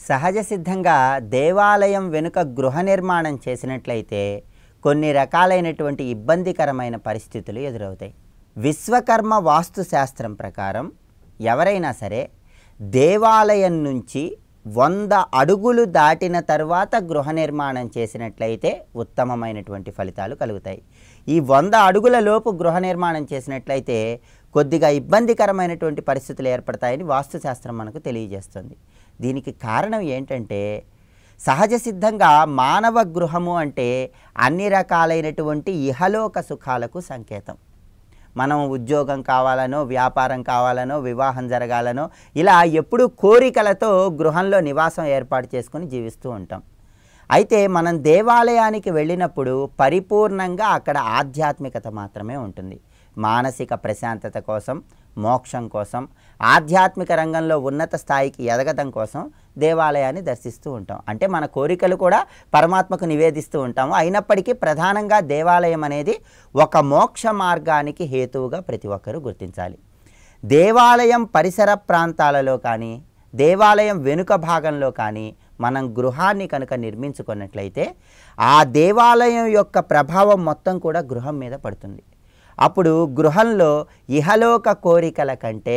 సహజ సిద్ధంగా దేవాలయం వెనుక గృహ నిర్మాణం చేసినట్లయితే కొన్ని రకాలైనటువంటి ఇబ్బందికరమైన పరిస్థితులు ఎదురవుతాయి విశ్వకర్మ వాస్తు శాస్త్రం ప్రకారం ఎవరైనా సరే దేవాలయం నుంచి వంద అడుగులు దాటిన తర్వాత గృహ నిర్మాణం చేసినట్లయితే ఉత్తమమైనటువంటి ఫలితాలు కలుగుతాయి ఈ వంద అడుగుల లోపు గృహ నిర్మాణం చేసినట్లయితే కొద్దిగా ఇబ్బందికరమైనటువంటి పరిస్థితులు ఏర్పడతాయని వాస్తుశాస్త్రం మనకు తెలియజేస్తుంది దీనికి కారణం ఏంటంటే సహజ సిద్ధంగా మానవ గృహము అంటే అన్ని రకాలైనటువంటి ఇహలోక సుఖాలకు సంకేతం మనం ఉద్యోగం కావాలనో వ్యాపారం కావాలనో వివాహం జరగాలనో ఇలా ఎప్పుడూ కోరికలతో గృహంలో నివాసం ఏర్పాటు చేసుకుని జీవిస్తూ ఉంటాం అయితే మనం దేవాలయానికి వెళ్ళినప్పుడు పరిపూర్ణంగా అక్కడ ఆధ్యాత్మికత మాత్రమే ఉంటుంది మానసిక ప్రశాంతత కోసం మోక్షం కోసం ఆధ్యాత్మిక రంగంలో ఉన్నత స్థాయికి ఎదగడం కోసం దేవాలయాన్ని దర్శిస్తూ ఉంటాం అంటే మన కోరికలు కూడా పరమాత్మకు నివేదిస్తూ ఉంటాము అయినప్పటికీ ప్రధానంగా దేవాలయం అనేది ఒక మోక్ష మార్గానికి హేతువుగా ప్రతి ఒక్కరూ గుర్తించాలి దేవాలయం పరిసర ప్రాంతాలలో కానీ దేవాలయం వెనుక భాగంలో కానీ మనం గృహాన్ని కనుక నిర్మించుకున్నట్లయితే ఆ దేవాలయం యొక్క ప్రభావం మొత్తం కూడా గృహం మీద పడుతుంది అప్పుడు గృహంలో ఇహలోక కోరికల కంటే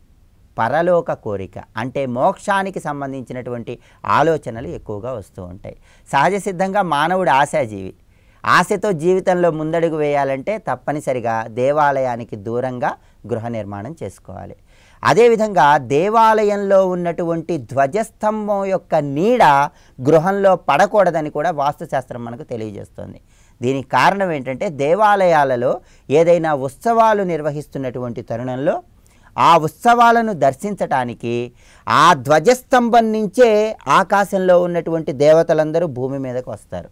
పరలోక కోరిక అంటే మోక్షానికి సంబంధించినటువంటి ఆలోచనలు ఎక్కువగా వస్తూ ఉంటాయి సహజ సిద్ధంగా మానవుడు ఆశాజీవి ఆశతో జీవితంలో ముందడుగు వేయాలంటే తప్పనిసరిగా దేవాలయానికి దూరంగా గృహ నిర్మాణం చేసుకోవాలి అదేవిధంగా దేవాలయంలో ఉన్నటువంటి ధ్వజస్తంభం యొక్క నీడ గృహంలో పడకూడదని కూడా వాస్తుశాస్త్రం మనకు తెలియజేస్తుంది దీనికి కారణం ఏంటంటే దేవాలయాలలో ఏదైనా ఉత్సవాలు నిర్వహిస్తున్నటువంటి తరుణంలో ఆ ఉత్సవాలను దర్శించటానికి ఆ ధ్వజస్తంభం నుంచే ఆకాశంలో ఉన్నటువంటి దేవతలందరూ భూమి మీదకు వస్తారు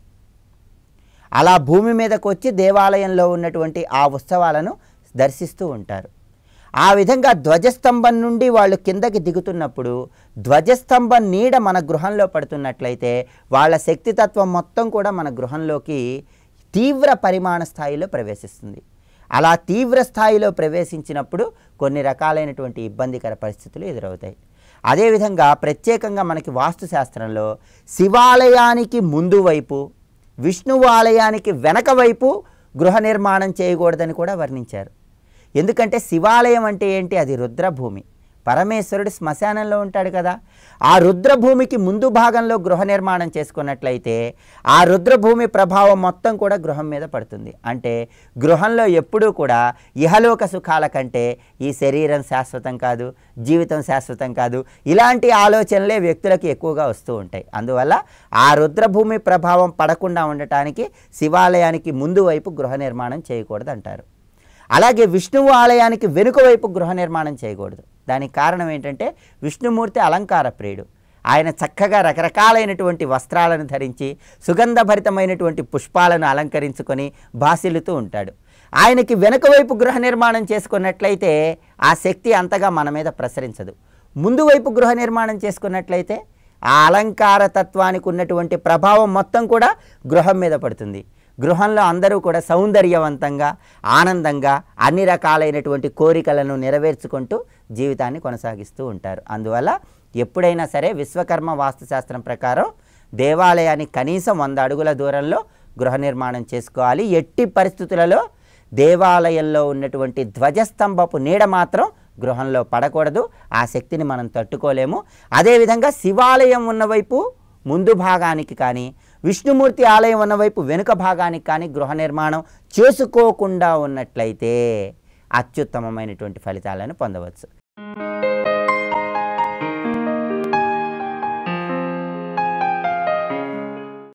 అలా భూమి మీదకు వచ్చి దేవాలయంలో ఉన్నటువంటి ఆ ఉత్సవాలను దర్శిస్తూ ఉంటారు ఆ విధంగా ధ్వజస్తంభం నుండి వాళ్ళు కిందకి దిగుతున్నప్పుడు ధ్వజస్తంభం నీడ మన గృహంలో పడుతున్నట్లయితే వాళ్ళ శక్తితత్వం మొత్తం కూడా మన గృహంలోకి తీవ్ర పరిమాణ స్థాయిలో ప్రవేశిస్తుంది అలా తీవ్ర స్థాయిలో ప్రవేశించినప్పుడు కొన్ని రకాలైనటువంటి ఇబ్బందికర పరిస్థితులు ఎదురవుతాయి అదేవిధంగా ప్రత్యేకంగా మనకి వాస్తుశాస్త్రంలో శివాలయానికి ముందు వైపు విష్ణువు ఆలయానికి వెనక వైపు గృహ నిర్మాణం చేయకూడదని కూడా వర్ణించారు ఎందుకంటే శివాలయం అంటే ఏంటి అది రుద్రభూమి పరమేశ్వరుడు శ్మశానంలో ఉంటాడు కదా ఆ రుద్రభూమికి ముందు భాగంలో గృహ నిర్మాణం చేసుకున్నట్లయితే ఆ రుద్రభూమి ప్రభావం మొత్తం కూడా గృహం మీద పడుతుంది అంటే గృహంలో ఎప్పుడూ కూడా ఇహలోక సుఖాల కంటే ఈ శరీరం శాశ్వతం కాదు జీవితం శాశ్వతం కాదు ఇలాంటి ఆలోచనలే వ్యక్తులకు ఎక్కువగా వస్తూ ఉంటాయి అందువల్ల ఆ రుద్రభూమి ప్రభావం పడకుండా ఉండటానికి శివాలయానికి ముందు వైపు గృహ నిర్మాణం చేయకూడదు అంటారు అలాగే విష్ణువు ఆలయానికి వెనుక వైపు గృహ నిర్మాణం చేయకూడదు దానికి కారణం ఏంటంటే విష్ణుమూర్తి అలంకార ప్రియుడు ఆయన చక్కగా రకరకాలైనటువంటి వస్త్రాలను ధరించి సుగంధభరితమైనటువంటి పుష్పాలను అలంకరించుకొని బాసిల్లుతూ ఉంటాడు ఆయనకి వెనుక వైపు గృహ నిర్మాణం చేసుకున్నట్లయితే ఆ శక్తి అంతగా మన మీద ప్రసరించదు ముందు వైపు గృహ నిర్మాణం చేసుకున్నట్లయితే ఆ అలంకార తత్వానికి ఉన్నటువంటి ప్రభావం మొత్తం కూడా గృహం మీద పడుతుంది గృహంలో అందరూ కూడా సౌందర్యవంతంగా ఆనందంగా అన్ని రకాలైనటువంటి కోరికలను నెరవేర్చుకుంటూ జీవితాన్ని కొనసాగిస్తూ ఉంటారు అందువల్ల ఎప్పుడైనా సరే విశ్వకర్మ వాస్తుశాస్త్రం ప్రకారం దేవాలయానికి కనీసం వంద అడుగుల దూరంలో గృహ నిర్మాణం చేసుకోవాలి ఎట్టి పరిస్థితులలో దేవాలయంలో ఉన్నటువంటి ధ్వజస్తంభపు నీడ మాత్రం గృహంలో పడకూడదు ఆ శక్తిని మనం తట్టుకోలేము అదేవిధంగా శివాలయం ఉన్న వైపు ముందు భాగానికి కానీ విష్ణుమూర్తి ఆలయం ఉన్న వైపు వెనుక భాగానికి కానీ గృహ నిర్మాణం చేసుకోకుండా ఉన్నట్లయితే అత్యుత్తమమైనటువంటి ఫలితాలను పొందవచ్చు